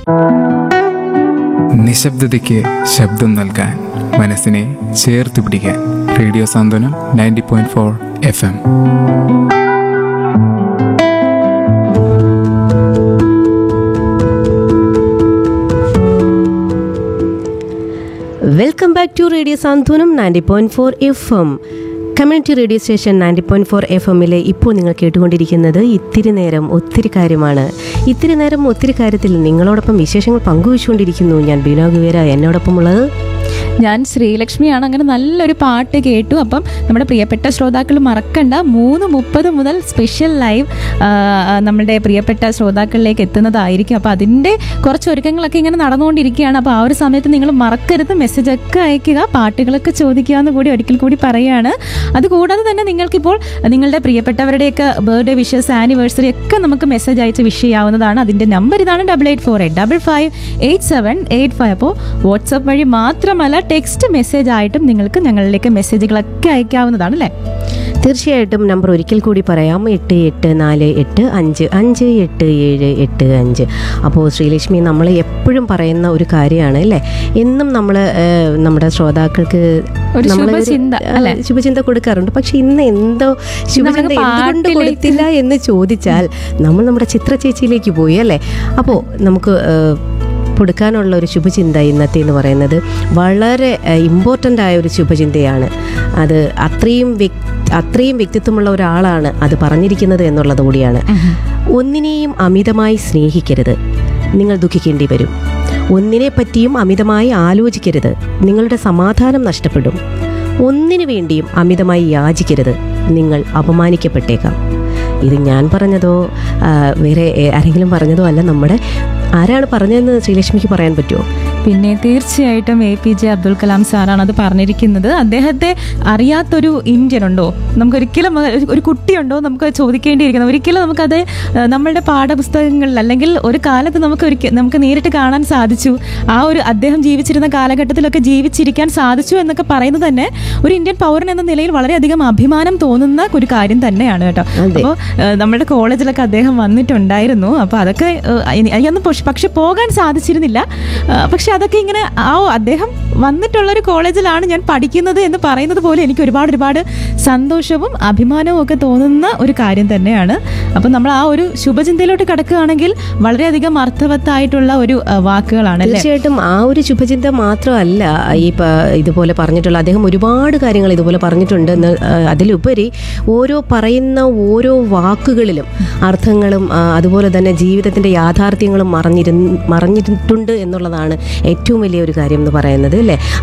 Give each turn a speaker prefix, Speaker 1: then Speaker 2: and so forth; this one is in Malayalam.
Speaker 1: നിശബ്ദതയ്ക്ക് ശബ്ദം നൽകാൻ മനസ്സിനെ ചേർത്ത് പിടിക്കാൻ radio Santhwanam ninety point four F M
Speaker 2: welcome back to radio Santhwanam ninety point four F M community radio station ninety point four F എമ്മിലെ ഇപ്പോൾ നിങ്ങൾ കേട്ടുകൊണ്ടിരിക്കുന്നത് ഇത്തിരി നേരം ഒത്തിരി കാര്യമാണ് ഇത്തിരി നേരം ഒത്തിരി കാര്യത്തിൽ നിങ്ങളോടൊപ്പം വിശേഷങ്ങൾ പങ്കുവച്ചുകൊണ്ടിരിക്കുന്നു ഞാൻ ബീന ഗുവേര എന്നോടൊപ്പം ഉള്ളത്
Speaker 3: ഞാൻ ശ്രീലക്ഷ്മിയാണ് അങ്ങനെ നല്ലൊരു പാട്ട് കേട്ടു അപ്പം നമ്മുടെ പ്രിയപ്പെട്ട ശ്രോതാക്കൾ മറക്കണ്ട മൂന്ന് മുപ്പത് മുതൽ സ്പെഷ്യൽ ലൈവ് നമ്മുടെ പ്രിയപ്പെട്ട ശ്രോതാക്കളിലേക്ക് എത്തുന്നതായിരിക്കും അപ്പോൾ അതിൻ്റെ കുറച്ച് ഒരുക്കങ്ങളൊക്കെ ഇങ്ങനെ നടന്നുകൊണ്ടിരിക്കുകയാണ് അപ്പോൾ ആ ഒരു സമയത്ത് നിങ്ങൾ മറക്കരുത് മെസ്സേജ് ഒക്കെ അയക്കുക പാട്ടുകളൊക്കെ ചോദിക്കുക എന്ന് കൂടി ഒരിക്കൽ കൂടി പറയുകയാണ് അതുകൂടാതെ തന്നെ നിങ്ങൾക്കിപ്പോൾ നിങ്ങളുടെ പ്രിയപ്പെട്ടവരുടെയൊക്കെ ബർത്ത്ഡേ വിഷസ് ആനിവേഴ്സറി ഒക്കെ നമുക്ക് മെസ്സേജ് അയച്ച് വിഷ് ചെയ്യാവുന്നതാണ് അതിൻ്റെ നമ്പർ ഇതാണ് double eight four eight double five eight seven eight five അപ്പോൾ വാട്സപ്പ് വഴി മാത്രമല്ല ടെക്സ്റ്റ് മെസ്സേജ് ആയിട്ടും നിങ്ങൾക്ക് ഞങ്ങളിലേക്ക് മെസ്സേജുകളൊക്കെ അയക്കാവുന്നതാണ് അല്ലേ
Speaker 2: തീർച്ചയായിട്ടും നമ്പർ ഒരിക്കൽ കൂടി പറയാം എട്ട് എട്ട് നാല് എട്ട് അഞ്ച് അഞ്ച് എട്ട് ഏഴ് എട്ട് അഞ്ച് അപ്പോൾ ശ്രീലക്ഷ്മി നമ്മൾ എപ്പോഴും പറയുന്ന ഒരു കാര്യമാണ് അല്ലേ എന്നും നമ്മൾ നമ്മുടെ ശ്രോതാക്കൾക്ക്
Speaker 3: ഒരു
Speaker 2: നമ്മള്
Speaker 3: ശുഭചിന്ത,
Speaker 2: ആ,
Speaker 3: അല്ലേ?
Speaker 2: ശുഭചിന്ത കൊടുക്കാറുണ്ട് പക്ഷെ ഇന്ന് എന്തോ ശുഭചിന്ത
Speaker 3: നമുക്ക്
Speaker 2: എന്തുകൊണ്ട്
Speaker 3: പാട്ടിലേക്ക്
Speaker 2: കൊടുത്തില്ല എന്ന് ചോദിച്ചാൽ നമ്മൾ നമ്മുടെ ചിത്ര ചേച്ചിയിലേക്ക് പോയി അല്ലേ അപ്പോൾ നമുക്ക് ഏഹ്, കൊടുക്കാനുള്ള ഒരു ശുഭചിന്ത ഇന്നത്തെ എന്ന് പറയുന്നത് വളരെ ഇമ്പോർട്ടൻ്റ് ആയ ഒരു ശുഭചിന്തയാണ് അത് അത്രയും വ്യക് അത്രയും വ്യക്തിത്വമുള്ള ഒരാളാണ് അത് പറഞ്ഞിരിക്കുന്നത് എന്നുള്ളത് കൂടിയാണ് ഒന്നിനെയും അമിതമായി സ്നേഹിക്കരുത് നിങ്ങൾ ദുഃഖിക്കേണ്ടി വരും ഒന്നിനെ പറ്റിയും അമിതമായി ആലോചിക്കരുത് നിങ്ങളുടെ സമാധാനം നഷ്ടപ്പെടും ഒന്നിനു വേണ്ടിയും അമിതമായി യാചിക്കരുത് നിങ്ങൾ അപമാനിക്കപ്പെട്ടേക്കാം ഇത് ഞാൻ പറഞ്ഞതോ ആ, വേറെ ഏ, ആരെങ്കിലും പറഞ്ഞതോ അല്ല നമ്മുടെ ആരാണ് പറഞ്ഞതെന്ന് ശ്രീലക്ഷ്മിക്ക് പറയാൻ പറ്റുമോ
Speaker 3: പിന്നെ തീർച്ചയായിട്ടും A P J Abdul Kalam സാറാണ് അത് പറഞ്ഞിരിക്കുന്നത് അദ്ദേഹത്തെ അറിയാത്തൊരു ഇന്ത്യൻ ഉണ്ടോ നമുക്ക് ഒരിക്കലും ഒരു- ഒരു കുട്ടിയുണ്ടോ നമുക്ക് ചോദിക്കേണ്ടിയിരിക്കുന്നത് ഒരിക്കലും നമുക്കത് ആ, നമ്മളുടെ പാഠപുസ്തകങ്ങളിൽ അല്ലെങ്കിൽ ഒരു കാലത്ത് നമുക്ക് ഒരിക്കൽ നമുക്ക് നേരിട്ട് കാണാൻ സാധിച്ചു ആ ഒരു അദ്ദേഹം ജീവിച്ചിരുന്ന കാലഘട്ടത്തിലൊക്കെ ജീവിച്ചിരിക്കാൻ സാധിച്ചു എന്നൊക്കെ പറയുന്നത് തന്നെ ഒരു ഇന്ത്യൻ പൗരൻ എന്ന നിലയിൽ വളരെയധികം അഭിമാനം തോന്നുന്ന ഒരു കാര്യം തന്നെയാണ് കേട്ടോ
Speaker 2: അതെ.
Speaker 3: അപ്പോൾ നമ്മുടെ കോളേജിലൊക്കെ അദ്ദേഹം വന്നിട്ടുണ്ടായിരുന്നു അപ്പോൾ അതൊക്കെ അയ്യൊന്നും പക്ഷെ പോകാൻ സാധിച്ചിരുന്നില്ല ആ, പക്ഷെ അതൊക്കെ ഇങ്ങനെ ആ ഓ, അദ്ദേഹം വന്നിട്ടുള്ളൊരു കോളേജിലാണ് ഞാൻ പഠിക്കുന്നത് എന്ന് പറയുന്നത് പോലെ എനിക്ക് ഒരുപാട് ഒരുപാട് സന്തോഷവും അഭിമാനവും ഒക്കെ തോന്നുന്ന ഒരു കാര്യം തന്നെയാണ് അപ്പം നമ്മൾ ആ ഒരു ശുഭചിന്തയിലോട്ട് കിടക്കുകയാണെങ്കിൽ വളരെയധികം അർത്ഥവത്തായിട്ടുള്ള ഒരു ആ, വാക്കുകളാണ് അല്ലേ
Speaker 2: തീർച്ചയായിട്ടും ആ ഒരു ശുഭചിന്ത മാത്രമല്ല ഈ പ- ഇതുപോലെ പറഞ്ഞിട്ടുള്ള അദ്ദേഹം ഒരുപാട് കാര്യങ്ങൾ ഇതുപോലെ പറഞ്ഞിട്ടുണ്ട് എന്ന്, ആ, അതിലുപരി ഓരോ പറയുന്ന ഓരോ വാക്കുകളിലും അർത്ഥങ്ങളും ആ, അതുപോലെ തന്നെ ജീവിതത്തിന്റെ യാഥാർത്ഥ്യങ്ങളും മറഞ്ഞിരു മറഞ്ഞിട്ടുണ്ട് എന്നുള്ളതാണ് ഏറ്റവും വലിയ ഒരു കാര്യം എന്ന് പറയുന്നത് അല്ലേ